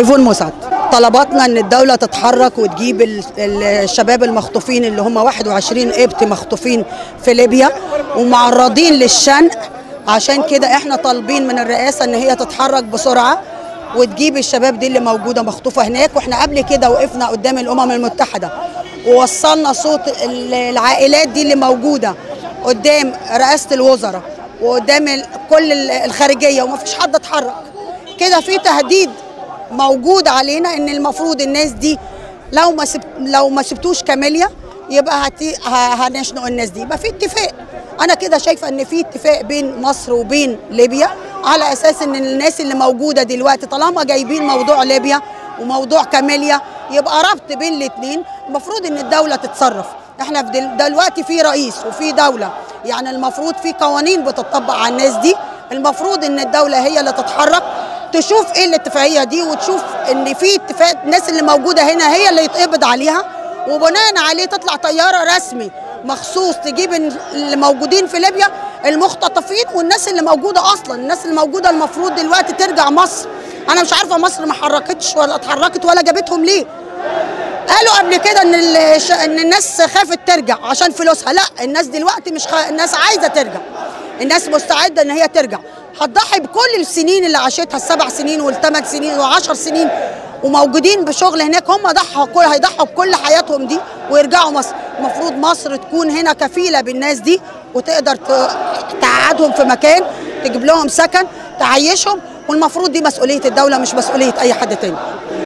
ايفون مسعد طلباتنا ان الدوله تتحرك وتجيب ال- ال- الشباب المخطوفين اللي هم 21 قبط مخطوفين في ليبيا ومعرضين للشنق عشان كده احنا طالبين من الرئاسه ان هي تتحرك بسرعه وتجيب الشباب دي اللي موجوده مخطوفه هناك واحنا قبل كده وقفنا قدام الامم المتحده ووصلنا صوت ال- العائلات دي اللي موجوده قدام رئاسه الوزراء وقدام ال- كل ال- الخارجيه ومفيش حد اتحرك كده في تهديد موجود علينا ان المفروض الناس دي لو ما سب لو ما سبتوش كاميليا يبقى هتي ه- هنشنق الناس دي يبقى في اتفاق انا كده شايفه ان في اتفاق بين مصر وبين ليبيا على اساس ان الناس اللي موجوده دلوقتي طالما جايبين موضوع ليبيا وموضوع كاميليا يبقى ربط بين الاثنين المفروض ان الدوله تتصرف احنا في دل- دلوقتي في رئيس وفي دوله يعني المفروض في قوانين بتطبق على الناس دي المفروض ان الدوله هي اللي تتحرك تشوف ايه الاتفاقيه دي وتشوف ان في اتفاق الناس اللي موجوده هنا هي اللي يتقبض عليها وبناء عليه تطلع طياره رسمي مخصوص تجيب اللي موجودين في ليبيا المختطفين والناس اللي موجوده اصلا الناس اللي موجوده المفروض دلوقتي ترجع مصر انا مش عارفه مصر ما حركتش ولا اتحركت ولا جابتهم ليه قالوا قبل كده ان الش- ان الناس خافت ترجع عشان فلوسها لا الناس دلوقتي مش خ... الناس عايزه ترجع الناس مستعده ان هي ترجع هتضحي بكل السنين اللي عاشتها السبع سنين والثمان سنين والعشر سنين وموجودين بشغل هناك هم ضحوا كل هيضحوا بكل حياتهم دي ويرجعوا مصر المفروض مصر تكون هنا كفيله بالناس دي وتقدر ت- تقعدهم في مكان تجيب لهم سكن تعيشهم والمفروض دي مسؤوليه الدوله مش مسؤوليه اي حد تاني